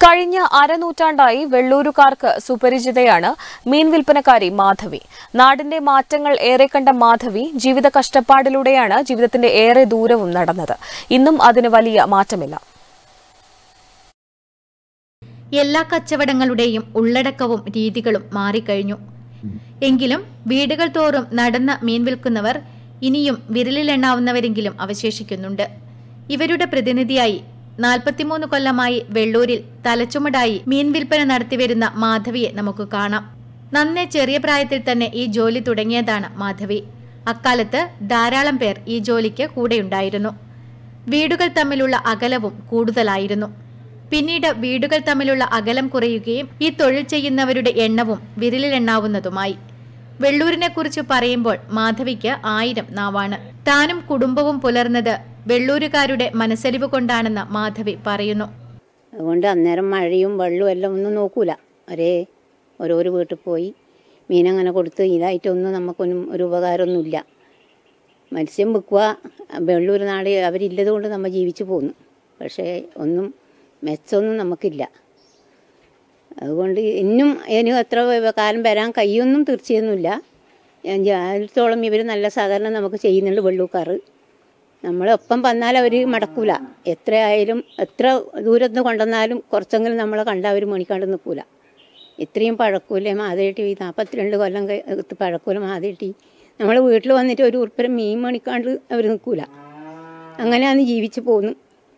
കഴിഞ്ഞ അരനൂറ്റാണ്ടായി വെള്ളൂരുകാർക്ക് സുപരിചിതയാണ് മീൻ വിൽപ്പനക്കാരി മാധവി നാടിന്റെ മാറ്റങ്ങൾ ഏറെ കണ്ട മാധവി ജീവിത കഷ്ടപ്പാടിലൂടെയാണ് ജീവിതത്തിന്റെ ഏറെ ദൂരവും നടന്നത് ഇന്നും അതിന് വലിയ മാറ്റമില്ല എല്ലാ കച്ചവടങ്ങളുടെയും ഉള്ളടക്കവും രീതികളും മാറിക്കഴിഞ്ഞു എങ്കിലും വീടുകൾ തോറും നടന്ന മീൻ വിൽക്കുന്നവർ ഇനിയും വിരലിലെണ്ണാവുന്നവരെങ്കിലും അവശേഷിക്കുന്നുണ്ട് ഇവരുടെ പ്രതിനിധിയായി നാൽപ്പത്തിമൂന്ന് കൊല്ലമായി വെള്ളൂരിൽ തലച്ചുമടായി മീൻ വിൽപ്പന നടത്തിവരുന്ന മാധവിയെ നമുക്ക് കാണാം നന്നേ ചെറിയ പ്രായത്തിൽ തന്നെ ഈ ജോലി തുടങ്ങിയതാണ് മാധവി അക്കാലത്ത് ധാരാളം പേർ ഈ ജോലിക്ക് കൂടെയുണ്ടായിരുന്നു വീടുകൾ തമ്മിലുള്ള അകലവും കൂടുതലായിരുന്നു പിന്നീട് വീടുകൾ തമ്മിലുള്ള അകലം കുറയുകയും ഈ തൊഴിൽ ചെയ്യുന്നവരുടെ എണ്ണവും വിരലിലെണ്ണാവുന്നതുമായി വെള്ളൂരിനെ കുറിച്ച് പറയുമ്പോൾ മാധവിക്ക് ആയിരം നാവാണ് താനും കുടുംബവും പുലർന്നത് വെള്ളൂരുകാരുടെ മനസ്സലിവ് കൊണ്ടാണെന്ന് മാധവി പറയുന്നു അതുകൊണ്ട് അന്നേരം മഴയും വെള്ളവും എല്ലാം ഒന്നും നോക്കൂല ഒരേ ഓരോരോ വീട്ടിൽ പോയി മീനങ്ങനെ കൊടുത്ത് ഇതായിട്ടൊന്നും നമുക്കൊന്നും ഒരു ഉപകാരമൊന്നുമില്ല മത്സ്യം വിൽക്കുക വെള്ളൂർ നാട് അവരില്ലത് കൊണ്ട് നമ്മൾ ജീവിച്ചു പോന്നു പക്ഷേ ഒന്നും മെച്ചമൊന്നും നമുക്കില്ല അതുകൊണ്ട് ഇന്നും ഇനി എത്ര കാലം വരാൻ കഴിയുമെന്നും തീർച്ചയൊന്നുമില്ല ഞാനത്തോളം ഇവർ നല്ല സഹകരണം നമുക്ക് ചെയ്യുന്നുണ്ട് വെള്ളൂക്കാർ നമ്മളൊപ്പം വന്നാൽ അവർ മടക്കൂല എത്ര ആയാലും എത്ര ദൂരത്ത് കൊണ്ടുവന്നാലും കുറച്ചെങ്കിലും നമ്മളെ കണ്ട അവർ മണിക്കാണ്ട് നിൽക്കൂല ഇത്രയും പഴക്കൂലേ മാതേട്ടി ഈ നാൽപ്പത്തിരണ്ട് കൊല്ലം കഴി- പഴക്കൂല മാതേട്ടി നമ്മൾ വീട്ടിൽ വന്നിട്ട് ഒരു ഉറുപ്പരം മീൻ മണിക്കാണ്ട് അവർ നിൽക്കൂല അങ്ങനെയാണ് ജീവിച്ചു പോകുന്നു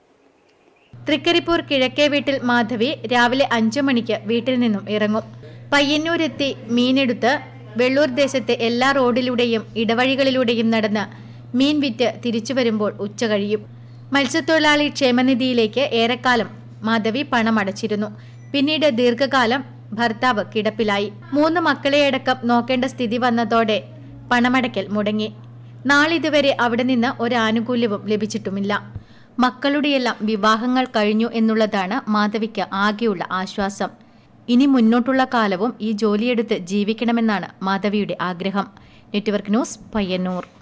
തൃക്കരിപ്പൂർ കിഴക്കേ വീട്ടിൽ മാധവി രാവിലെ അഞ്ചു മണിക്ക് വീട്ടിൽ നിന്നും ഇറങ്ങും പയ്യന്നൂരെത്തി മീനെടുത്ത് വെള്ളൂർ ദേശത്തെ എല്ലാ റോഡിലൂടെയും ഇടവഴികളിലൂടെയും നടന്ന് മീൻ വിറ്റ് തിരിച്ചു വരുമ്പോൾ ഉച്ച കഴിയും മത്സ്യത്തൊഴിലാളി ക്ഷേമനിധിയിലേക്ക് ഏറെക്കാലം മാധവി പണം അടച്ചിരുന്നു പിന്നീട് ദീർഘകാലം ഭർത്താവ് കിടപ്പിലായി മൂന്ന് മക്കളെയടക്കം നോക്കേണ്ട സ്ഥിതി വന്നതോടെ പണമടയ്ക്കൽ മുടങ്ങി നാളിതുവരെ അവിടെ നിന്ന് ഒരു ആനുകൂല്യവും ലഭിച്ചിട്ടുമില്ല മക്കളുടെയെല്ലാം വിവാഹങ്ങൾ കഴിഞ്ഞു എന്നുള്ളതാണ് മാധവിക്ക് ആകെയുള്ള ആശ്വാസം ഇനി മുന്നോട്ടുള്ള കാലവും ഈ ജോലിയെടുത്ത് ജീവിക്കണമെന്നാണ് മാധവിയുടെ ആഗ്രഹം നെറ്റ്വർക്ക് ന്യൂസ് പയ്യന്നൂർ